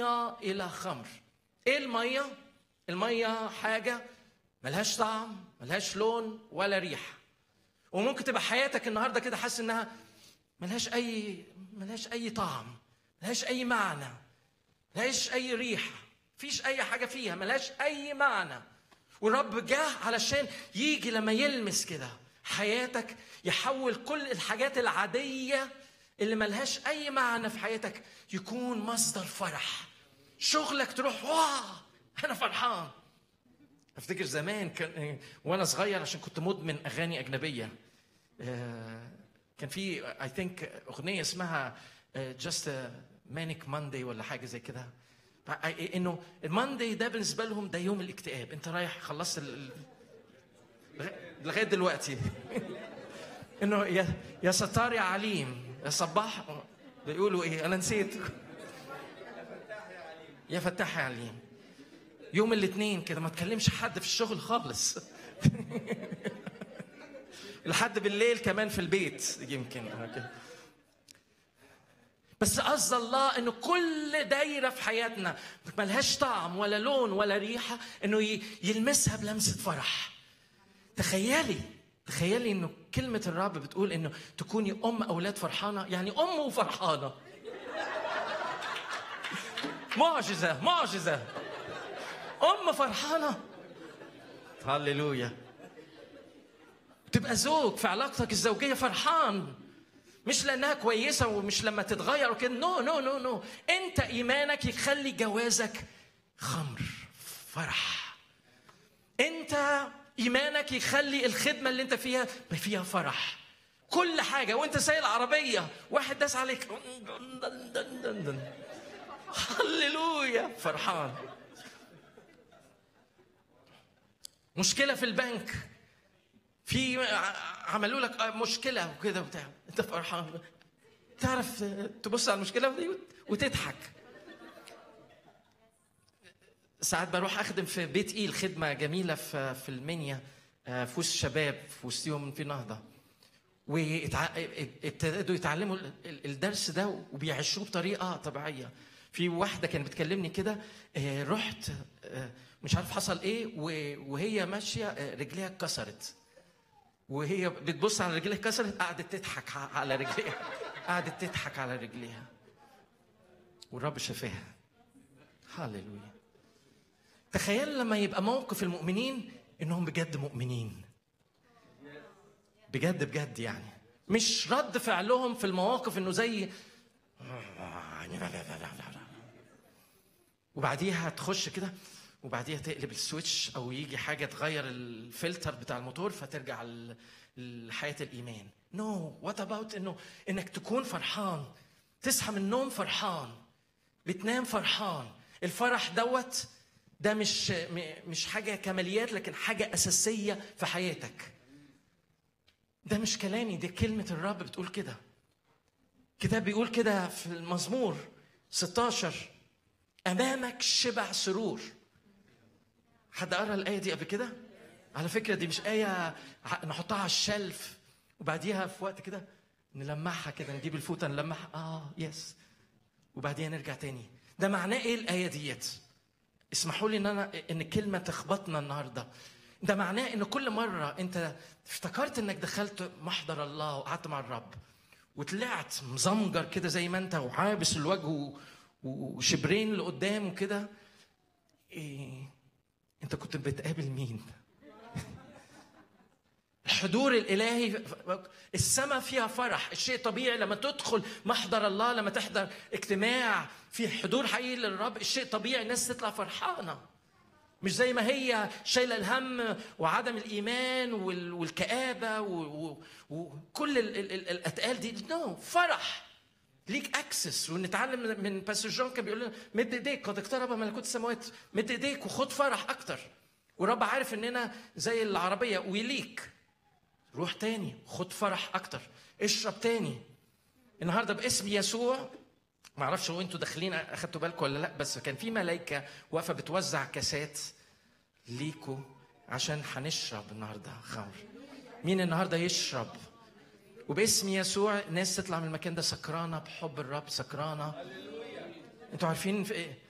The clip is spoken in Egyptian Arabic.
ميه الى خمر ايه الميه الميه حاجه ملهاش طعم ملهاش لون ولا ريحه وممكن تبقى حياتك النهارده كده حاسس انها ملهاش اي ملهاش اي طعم ملهاش اي معنى ملهاش اي ريحه مفيش اي حاجه فيها ملهاش اي معنى والرب جه علشان يجي لما يلمس كده حياتك يحول كل الحاجات العاديه اللي ملهاش اي معنى في حياتك يكون مصدر فرح شغلك تروح واه انا فرحان افتكر زمان كان وانا صغير عشان كنت مدمن اغاني اجنبيه آه، كان في اي ثينك اغنيه اسمها جاست مانيك ماندي ولا حاجه زي كده فا- انه الماندي ده بالنسبه لهم ده يوم الاكتئاب انت رايح خلصت ال- ال- لغاية- لغايه دلوقتي انه يا يا ستار يا عليم يا صباح بيقولوا ايه انا نسيت يا فتاح يا عليم يوم الاثنين كده ما تكلمش حد في الشغل خالص لحد بالليل كمان في البيت يمكن أوكي. بس قصد الله انه كل دايره في حياتنا ملهاش طعم ولا لون ولا ريحه انه ي- يلمسها بلمسه فرح تخيلي تخيلي انه كلمه الرب بتقول انه تكوني ام اولاد فرحانه يعني ام وفرحانه معجزه معجزه ام فرحانه هللويا تبقى زوج في علاقتك الزوجيه فرحان مش لانها كويسه ومش لما تتغير وكده نو نو نو نو انت ايمانك يخلي جوازك خمر فرح انت ايمانك يخلي الخدمه اللي انت فيها فيها فرح كل حاجه وانت سايق العربيه واحد داس عليك هللويا فرحان مشكله في البنك في ع- عملوا لك مشكله وكده وبتاع انت فرحان تعرف تبص على المشكله دي وت- وتضحك ساعات بروح اخدم في بيت ايل خدمه جميله في في المنيا آه، في وسط شباب في وسطهم في نهضه وابتدوا يتعلموا ال- ال- الدرس ده وبيعيشوه بطريقه طبيعيه في واحده كانت بتكلمني كده آه، رحت آه، مش عارف حصل ايه و- وهي ماشيه آه، رجليها اتكسرت وهي بتبص على رجليها اتكسرت قعدت تضحك ع- على رجليها قعدت تضحك على رجليها والرب شفاها هللويا تخيل لما يبقى موقف المؤمنين انهم بجد مؤمنين بجد بجد يعني مش رد فعلهم في المواقف انه زي وبعديها تخش كده وبعديها تقلب السويتش او يجي حاجه تغير الفلتر بتاع الموتور فترجع ل- لحياه الايمان نو وات اباوت انه انك تكون فرحان تصحى من النوم فرحان بتنام فرحان الفرح دوت ده مش م- مش حاجه كماليات لكن حاجه اساسيه في حياتك ده مش كلامي دي كلمه الرب بتقول كده كتاب بيقول كده في المزمور 16 امامك شبع سرور حد قرا الايه دي قبل كده على فكره دي مش ايه ع- نحطها على الشلف وبعديها في وقت كده نلمعها كده نجيب الفوطه نلمعها اه يس وبعدين نرجع تاني ده معناه ايه الايه ديت اسمحوا لي ان انا ان الكلمه تخبطنا النهارده ده معناه ان كل مره انت افتكرت انك دخلت محضر الله وقعدت مع الرب وطلعت مزمجر كده زي ما انت وعابس الوجه و- وشبرين لقدام وكده إيه انت كنت بتقابل مين الحضور الالهي السماء فيها فرح الشيء طبيعي لما تدخل محضر الله لما تحضر اجتماع في حضور حقيقي للرب الشيء طبيعي الناس تطلع فرحانه مش زي ما هي شايله الهم وعدم الايمان وال- والكابه و- و- وكل ال- ال- ال- الاتقال دي نو فرح ليك اكسس ونتعلم من- من باستر جون كان بيقول لنا مد ايديك قد اقترب ملكوت السماوات مد ايديك وخد فرح اكتر ورب عارف اننا زي العربيه وليك روح تاني خد فرح اكتر اشرب تاني النهارده باسم يسوع ما اعرفش هو انتوا داخلين اخدتوا بالكم ولا لا بس كان في ملائكه واقفه بتوزع كاسات ليكوا عشان هنشرب النهارده خمر مين النهارده يشرب وباسم يسوع ناس تطلع من المكان ده سكرانه بحب الرب سكرانه انتوا عارفين في إيه؟